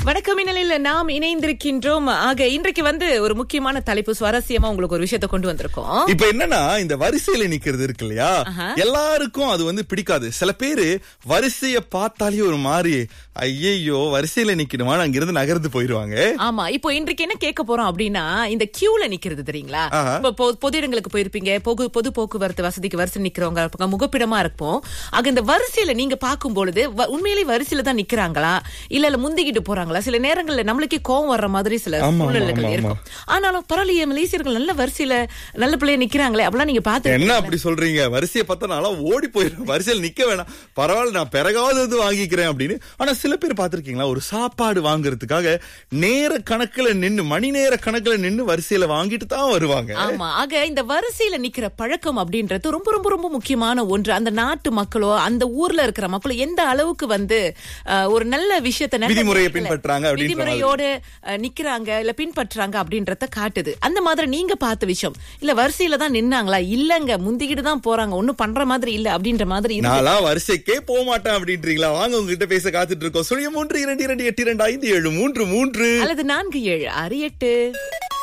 வணக்கம் இந்நிலையில் நாம் இணைந்திருக்கின்றோம் ஆக இன்றைக்கு வந்து ஒரு முக்கியமான தலைப்பு சுவாரஸ்யமா உங்களுக்கு ஒரு விஷயத்தை கொண்டு வந்திருக்கோம் இப்ப என்னன்னா இந்த வரிசையில நிக்கிறது இருக்கு இல்லையா எல்லாருக்கும் அது வந்து பிடிக்காது சில பேரு வரிசைய பார்த்தாலே ஒரு மாதிரி ஐயையோ வரிசையில நிக்கணுமா அங்கிருந்து நகர்ந்து போயிருவாங்க ஆமா இப்போ இன்றைக்கு என்ன கேட்க போறோம் அப்படின்னா இந்த கியூல நிக்கிறது தெரியுங்களா ஆஹா. இப்ப பொ- பொது இடங்களுக்கு போயிருப்பீங்க பொது பொது போக்குவரத்து வசதிக்கு வரிசை நிக்கிறவங்க இருப்பாங்க, முகப்பிடமா இருப்போம் ஆக இந்த வரிசையில நீங்க பார்க்கும் பொழுது வ- உண்மையிலேயே வரிசையில தான் நிக்கிறாங்களா இல்ல இல்ல முந்திக்கிட்டு போறாங்களா சில நேரங்கள்ல நம்மளுக்கே கோவம் வர்ற மாதிரி சில ஆமா, ஆமா, சூழ்நிலைகள் ஆமா, இருக்கும் ஆனாலும் பரவாயில்லையே மலேசியர்கள் நல்ல வரிசையில நல்ல பிள்ளைய நிக்கிறாங்களே அப்படிலாம் நீங்க பாத்து என்ன அப்படி சொல்றீங்க வரிசையை பார்த்தா நாளா ஓடி போயிடும் வரிசையில் நிக்க வேணாம் பரவாயில்ல நான் பிறகாவது வந்து வாங்கிக்கிறேன் அப்படின்னு ஆனா சில பேர் பார்த்திருக்கீங்களா ஒரு சாப்பாடு வாங்குறதுக்காக நேர கணக்குல நின்னு மணி நேர கணக்குல நின்னு வரிசையில வாங்கிட்டு தான் வருவாங்க ஆமா ஆக இந்த வரிசையில நிக்கிற பழக்கம் அப்படின்றது ரொம்ப ரொம்ப ரொம்ப முக்கியமான ஒன்று அந்த நாட்டு மக்களோ அந்த ஊர்ல இருக்கிற மக்களோ எந்த அளவுக்கு வந்து அஹ், ஒரு நல்ல விஷயத்தை நல்ல விதிமுறையை விஷயத்துல பின்பற்றுறாங்க அப்படின்ற விதிமுறையோடு அஹ், நிக்கிறாங்க இல்ல பின்பற்றுறாங்க அப்படின்றத காட்டுது அந்த மாதிரி நீங்க பார்த்த விஷயம் இல்ல வரிசையில தான் நின்னாங்களா இல்லங்க முந்திக்கிட்டு தான் போறாங்க ஒண்ணும் பண்ற மாதிரி இல்ல அப்படின்ற மாதிரி இருக்கு. நான்லாம் வரிசைக்கே போக மாட்டேன் அப்படின்றீங்களா வாங்க உங்ககிட்ட பேச காத்துட்டு இருக்கோம் சுழிய மூன்று இரண்டு இரண்டு எட்டு இரண்டு ஐந்து ஏழு மூன்று மூன்று அல்லது நான்கு ஏழு ஆறு எட்டு